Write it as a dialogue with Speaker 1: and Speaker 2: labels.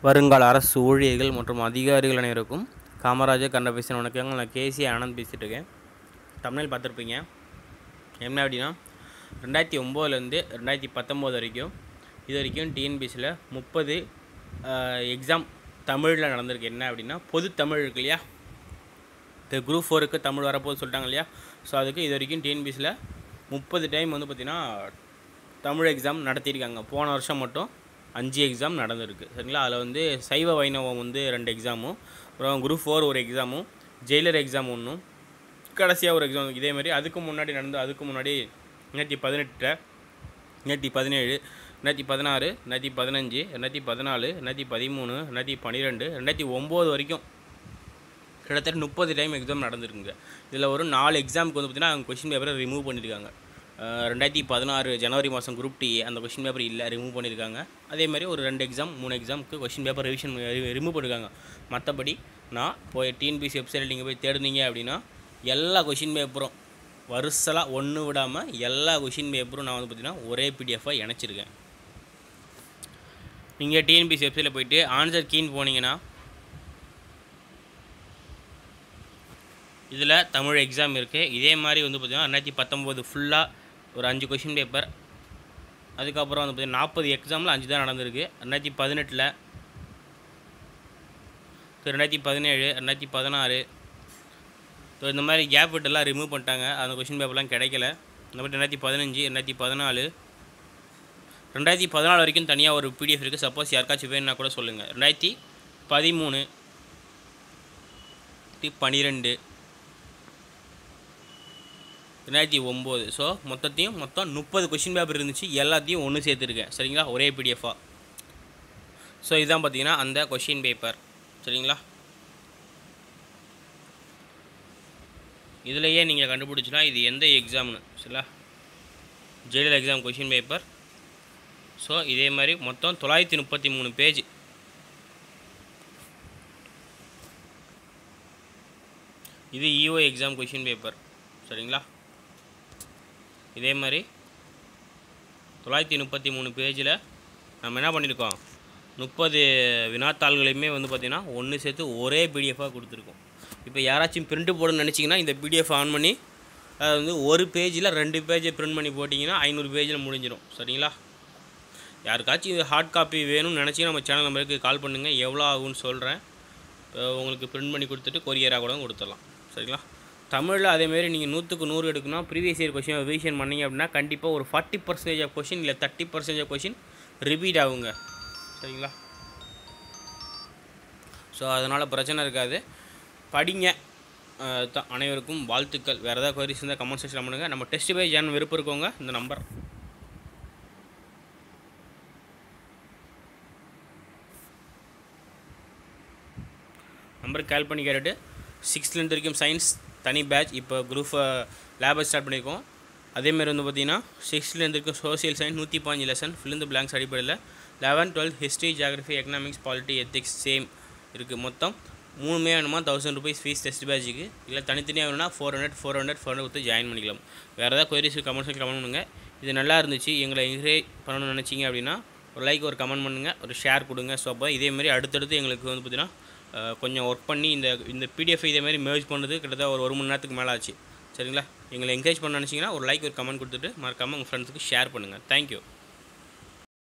Speaker 1: வருங்கால அரசு ஊழியர்கள் மற்றும் அதிகாரிகள் அனைவருக்கும் காமராஜர் கண்ட பேசுகிற வணக்கங்க நான் கேசி ஆனந்த் பேசிகிட்டு இருக்கேன் தமிழில் பார்த்துருப்பீங்க என்ன அப்படின்னா ரெண்டாயிரத்தி ஒம்போதுலேருந்து ரெண்டாயிரத்தி பத்தொம்போது வரைக்கும் இது வரைக்கும் டிஎன்பிசியில் முப்பது எக்ஸாம் தமிழில் நடந்திருக்கு என்ன அப்படின்னா பொது தமிழ் இருக்கு இல்லையா இந்த குரூப் ஃபோருக்கு தமிழ் வரப்போது சொல்லிட்டாங்க இல்லையா ஸோ அதுக்கு இது வரைக்கும் டிஎன்பிசியில் முப்பது டைம் வந்து பார்த்திங்கன்னா தமிழ் எக்ஸாம் நடத்தியிருக்காங்க போன வருஷம் மட்டும் அஞ்சு எக்ஸாம் நடந்திருக்கு சரிங்களா அதில் வந்து சைவ வைணவம் வந்து ரெண்டு எக்ஸாமும் அப்புறம் குரூப் ஃபோர் ஒரு எக்ஸாமும் ஜெயிலர் எக்ஸாம் ஒன்றும் கடைசியாக ஒரு எக்ஸாம் இதே மாதிரி அதுக்கு முன்னாடி நடந்து அதுக்கு முன்னாடி ரெண்டாயிரத்தி பதினெட்டு ரெண்டாயிரத்தி பதினேழு ரெண்டாயிரத்தி பதினாறு ரெண்டாயிரத்தி பதினஞ்சு ரெண்டாயிரத்தி பதினாலு ரெண்டாயிரத்தி பதிமூணு ரெண்டாயிரத்தி பன்னிரெண்டு ரெண்டாயிரத்தி ஒம்பது வரைக்கும் கிட்டத்தட்ட முப்பது டைம் எக்ஸாம் நடந்திருக்குங்க இதில் ஒரு நாலு எக்ஸாமுக்கு வந்து பார்த்திங்கன்னா அவங்க கொஷின் பேப்பரை ரிமூவ் பண்ணியிருக்காங்க அஹ் ரெண்டாயிரத்தி பதினாறு ஜனவரி மாதம் குரூப் டி அந்த கொஷின் பேப்பர் இல்லை ரிமூவ் பண்ணியிருக்காங்க அதே மாதிரி ஒரு ரெண்டு எக்ஸாம் மூணு எக்ஸாமுக்கு கொஷின் பேப்பர் ரிவிஷன் ரிமூவ் பண்ணியிருக்காங்க மற்றபடி நான் போய் டிஎன்பிசி வெப்சைட்டில் நீங்கள் போய் தேடுனீங்க அப்படின்னா எல்லா கொஷின் பேப்பரும் வருஷலாக ஒன்று விடாமல் எல்லா கொஷின் பேப்பரும் நான் வந்து பார்த்திங்கன்னா ஒரே பிடிஎஃபாக இணைச்சிருக்கேன் நீங்கள் டிஎன்பிசி வெப்சைட்டில் போயிட்டு ஆன்சர் கீன்னு போனீங்கன்னா இதில் தமிழ் எக்ஸாம் இருக்குது இதே மாதிரி வந்து பார்த்திங்கன்னா ரெண்டாயிரத்தி பத்தொம்போது ஃபுல்லாக ஒரு அஞ்சு கொஷின் பேப்பர் அதுக்கப்புறம் வந்து பார்த்திங்கன்னா நாற்பது எக்ஸாமில் அஞ்சு தான் நடந்திருக்கு ரெண்டாயிரத்தி பதினெட்டில் ரெண்டாயிரத்தி பதினேழு ரெண்டாயிரத்தி பதினாறு ஸோ இந்த மாதிரி கேப் விட்டெல்லாம் ரிமூவ் பண்ணிட்டாங்க அந்த கொஷின் பேப்பர்லாம் கிடைக்கல இந்த மாதிரி ரெண்டாயிரத்தி பதினஞ்சு ரெண்டாயிரத்தி பதினாலு ரெண்டாயிரத்தி பதினாலு வரைக்கும் தனியாக ஒரு பிடிஎஃப் இருக்குது சப்போஸ் யாருக்காச்சும் வேணும்னா கூட சொல்லுங்கள் ரெண்டாயிரத்தி பதிமூணு பன்னிரெண்டு ரெண்டாயிரத்தி ஒம்பது ஸோ மொத்தத்தையும் மொத்தம் முப்பது கொஷின் பேப்பர் இருந்துச்சு எல்லாத்தையும் ஒன்று சேர்த்துருக்கேன் சரிங்களா ஒரே பிடிஎஃபாக ஸோ இதுதான் பார்த்தீங்கன்னா அந்த கொஷின் பேப்பர் சரிங்களா இதுலையே நீங்கள் கண்டுபிடிச்சலாம் இது எந்த எக்ஸாம்னு சரிங்களா jailer exam question paper so இதே மாதிரி மொத்தம் தொள்ளாயிரத்தி முப்பத்தி மூணு பேஜ் இது இஓ எக்ஸாம் கொஷின் பேப்பர் சரிங்களா இதே மாதிரி தொள்ளாயிரத்தி முப்பத்தி மூணு பேஜில் நம்ம என்ன பண்ணியிருக்கோம் முப்பது வினாத்தாள்களையுமே வந்து பார்த்திங்கன்னா ஒன்று சேர்த்து ஒரே பிடிஎஃபாக கொடுத்துருக்கோம் இப்போ யாராச்சும் பிரிண்ட்டு போடணும்னு நினச்சிங்கன்னா இந்த பிடிஎஃப் ஆன் பண்ணி அதை வந்து ஒரு பேஜில் ரெண்டு பேஜை பிரிண்ட் பண்ணி போட்டிங்கன்னா ஐநூறு பேஜில் முடிஞ்சிடும் சரிங்களா யாருக்காச்சும் இது ஹார்ட் காப்பி வேணும்னு நினச்சி நம்ம சேனல் நம்பருக்கு கால் பண்ணுங்கள் எவ்வளோ ஆகும்னு சொல்கிறேன் உங்களுக்கு பிரிண்ட் பண்ணி கொடுத்துட்டு கொரியராக கூட கொடுத்துடலாம் சரிங்களா தமிழில் அதேமாரி நீங்கள் நூற்றுக்கு நூறு எடுக்கணும் ப்ரீவியஸ் இயர் கொஷின் ரிவிஷன் பண்ணீங்க அப்படின்னா கண்டிப்பாக ஒரு ஃபார்ட்டி பர்சன்டேஜ் ஆஃப் கொஷின் இல்லை thirty percentage of question repeat ஆகுங்க சரிங்களா ஸோ அதனால் பிரச்சனை இருக்காது படிங்க அஹ் தான் அனைவருக்கும் வாழ்த்துக்கள் வேறு ஏதாவது கொரிஸ் இருந்தால் கமெண்ட் செக்ஷன் பண்ணுங்கள் நம்ம டெஸ்ட் பேஜ் ஜான் விருப்பம் இருக்கவங்க இந்த நம்பர் நம்பருக்கு கால் பண்ணி கேட்டுட்டு சிக்ஸ்த்லேருந்து வரைக்கும் சயின்ஸ் தனி பேட்ச் இப்போ குரூப் லேபை ஸ்டார்ட் பண்ணியிருக்கோம் அதேமாரி வந்து பார்த்தீங்கன்னா சிக்ஸ்த்லேருந்து வரைக்கும் சோசியல் சயின்ஸ் நூற்றி பாஞ்சு லெசன் ஃபில் பிளாங்க்ஸ் அடிப்படையில் eleven twelve history geography economics polity ethics same இருக்குது மொத்தம் மூணுமே வேணுமா தௌசண்ட் ருபீஸ் ஃபீஸ் டெஸ்ட் பேட்சுக்கு இல்லை தனித்தனியாக வேணும்னா four hundred four hundred four hundred கொடுத்து ஜாயின் பண்ணிக்கலாம் வேறு ஏதாவது கொயரிஸ் கமெண்ட் செக்ஷன் கமெண்ட் பண்ணுங்கள் இது நல்லா இருந்துச்சு எங்களை என்கரேஜ் பண்ணணும்னு நினச்சிங்க அப்படின்னா ஒரு லைக் ஒரு கமெண்ட் பண்ணுங்கள் ஒரு ஷேர் கொடுங்க ஸோ அப்போ இதேமாரி அடுத்தடுத்து எங்களுக்கு வந்து பார்த்திங்கன்னா அஹ், கொஞ்சம் ஒர்க் பண்ணி இந்த இந்த பிடிஎஃப் இதேமாரி மேர்ஜ் பண்ணுறது கிட்டத்தட்ட ஒரு ஒரு மணி நேரத்துக்கு மேலே ஆச்சு சரிங்களா எங்களை என்கரேஜ் பண்ண நினச்சிங்கன்னா ஒரு லைக் ஒரு கமெண்ட் கொடுத்துட்டு மறக்காமல் உங்கள் ஃப்ரெண்ட்ஸுக்கு ஷேர் பண்ணுங்கள் தேங்க்யூ